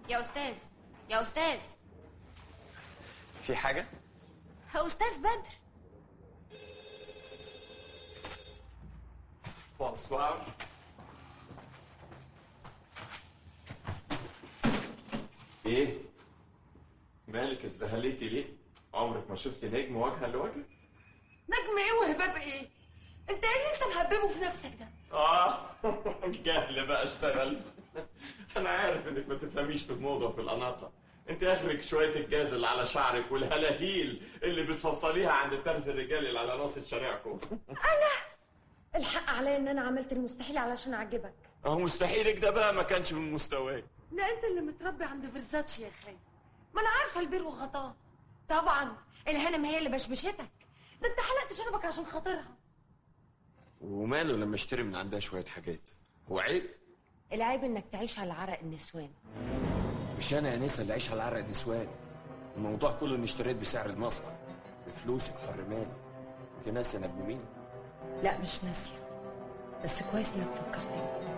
يا استاذ يا استاذ في حاجه يا استاذ بدر بونسوار ايه مالك اسبهليتي ليه عمرك ما شفتي نجم وجها لوجه نجم ايه وهباب ايه انت ايه اللي انت مهببه في نفسك ده اه جهل بقى اشتغل انا عارف انك ما تفهميش في الموضه وفي الاناقه انت اخرك شويه الجاز اللي على شعرك والهلاهيل اللي بتفصليها عند الترز الرجالي اللي على ناصيه شارعكم الحق عليا ان انا عملت المستحيل علشان اعجبك اهو مستحيلك ده بقى ما كانش من مستواي لا انت اللي متربي عند فيرزاتشي يا خالد ما انا عارفه البير وغطاه طبعا الهانم هي اللي بشبشتك ده انت حلقت شنبك عشان خاطرها وماله لما اشتري من عندها شويه حاجات هو عيب العيب انك تعيش على عرق النسوان مش انا يا نسا اللي عايش على عرق النسوان الموضوع كله اني اشتريت بسعر المصنع بفلوسي وحر مالي انت ناسي انا ابن مين لا مش ناسيه بس كويس انك فكرتني